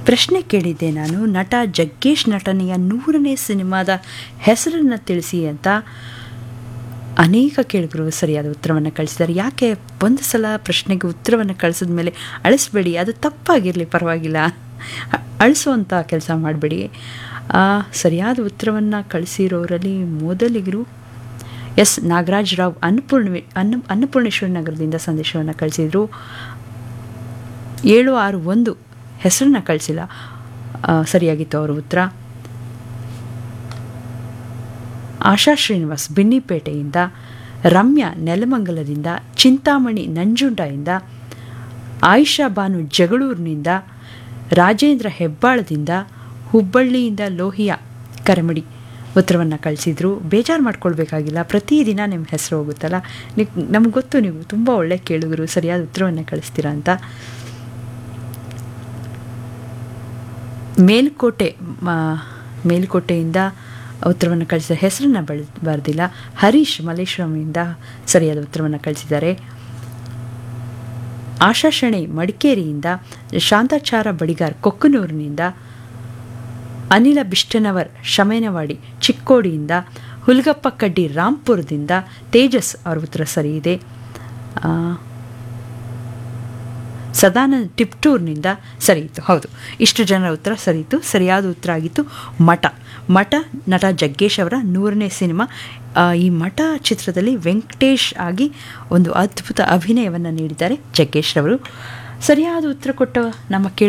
ಪ್ರಶ್ನೆ ಕೇಳಿದ್ದೆ ನಾನು ನಟ ಜಗ್ಗೇಶ್ ನಟನೆಯ ನೂರನೇ ಸಿನಿಮಾದ ಹೆಸರನ್ನು ತಿಳಿಸಿ ಅಂತ ಅನೇಕ ಕೇಳಿದ್ರು ಸರಿಯಾದ ಉತ್ತರವನ್ನು ಕಳಿಸಿದ್ದಾರೆ ಯಾಕೆ ಒಂದು ಸಲ ಪ್ರಶ್ನೆಗೆ ಉತ್ತರವನ್ನು ಕಳಿಸಿದ ಮೇಲೆ ಅಳಿಸ್ಬೇಡಿ ಅದು ತಪ್ಪಾಗಿರಲಿ ಪರವಾಗಿಲ್ಲ ಅ- ಅಳಿಸುವಂಥ ಕೆಲಸ ಮಾಡಬೇಡಿ ಸರಿಯಾದ ಉತ್ತರವನ್ನು ಕಳಿಸಿರೋರಲ್ಲಿ ಮೊದಲಿಗರು ಎಸ್ ನಾಗರಾಜ್ ರಾವ್ ಅನ್ನಪೂರ್ಣ ಅನ್ನ ಅನ್ನಪೂರ್ಣೇಶ್ವರ ನಗರದಿಂದ ಸಂದೇಶವನ್ನು ಕಳಿಸಿದರು ಏಳು ಆರು ಒಂದು ಹೆಸರನ್ನ ಕಳಿಸಿಲ್ಲ ಆ, ಸರಿಯಾಗಿತ್ತು ಅವರ ಉತ್ತರ ಆಶಾ ಶ್ರೀನಿವಾಸ್ ಬಿನ್ನಿಪೇಟೆಯಿಂದ ರಮ್ಯಾ ನೆಲಮಂಗಲದಿಂದ ಚಿಂತಾಮಣಿ ನಂಜುಂಡದಿಂದ ಆಯಿಷಾ ಬಾನು ಜಗಳೂರಿನಿಂದ ರಾಜೇಂದ್ರ ಹೆಬ್ಬಾಳದಿಂದ ಹುಬ್ಬಳ್ಳಿಯಿಂದ ಲೋಹಿಯಾ ಕರಮಡಿ ಉತ್ತರವನ್ನು ಕಳಿಸಿದ್ರು ಬೇಜಾರು ಮಾಡ್ಕೊಳ್ಬೇಕಾಗಿಲ್ಲ ಪ್ರತಿದಿನ ನಿಮ್ಮ ಹೆಸರು ಹೋಗುತ್ತಲ್ಲ ನೀವು ನಮ್ಗೆ ಗೊತ್ತು ನೀವು ತುಂಬ ಒಳ್ಳೆ ಕೇಳುಗರು ಸರಿಯಾದ ಉತ್ತರವನ್ನು ಕಳಿಸ್ತೀರಾ ಅಂತ ಮೇಲ್ಕೋಟೆ ಮ- ಮೇಲ್ಕೋಟೆಯಿಂದ ಉತ್ತರವನ್ನು ಕಳಿಸಿದ ಹೆಸರನ್ನು ಬಳ ಬರೆದಿಲ್ಲ ಹರೀಶ್ ಮಲ್ಲೇಶ್ವರಮಿಂದ ಸರಿಯಾದ ಉತ್ತರವನ್ನು ಕಳಿಸಿದ್ದಾರೆ ಆಶಾ ಶೆಣೈ ಮಡಿಕೇರಿಯಿಂದ ಶಾಂತಾಚಾರ ಬಡಿಗಾರ್ ಕೊಕ್ಕನೂರಿನಿಂದ ಅನಿಲ ಬಿಷ್ಟನವರ್ ಶಮೇನವಾಡಿ ಚಿಕ್ಕೋಡಿಯಿಂದ ಹುಲ್ಗಪ್ಪ ಕಡ್ಡಿ ರಾಂಪುರದಿಂದ ತೇಜಸ್ ಅವರ ಉತ್ತರ ಸರಿ ಇದೆ ಆ, ಸದಾನಂದ ಟಿಪ್ಟೂರ್ನಿಂದ ಸರಿ ಇತ್ತು ಹೌದು ಇಷ್ಟು ಜನರ ಉತ್ತರ ಸರಿ ಇತ್ತು ಸರಿಯಾದ ಉತ್ತರ ಆಗಿತ್ತು ಮಠ ಮಠ ನಟ ಜಗ್ಗೇಶ್ ಅವರ ನೂರನೇ ಸಿನಿಮಾ ಆ, ಈ ಮಠ ಚಿತ್ರದಲ್ಲಿ ವೆಂಕಟೇಶ್ ಆಗಿ ಒಂದು ಅದ್ಭುತ ಅಭಿನಯವನ್ನು ನೀಡಿದ್ದಾರೆ ಜಗ್ಗೇಶ್ ರವರು ಸರಿಯಾದ ಉತ್ತರ ಕೊಟ್ಟ ನಮ್ಮ ಕೇಳ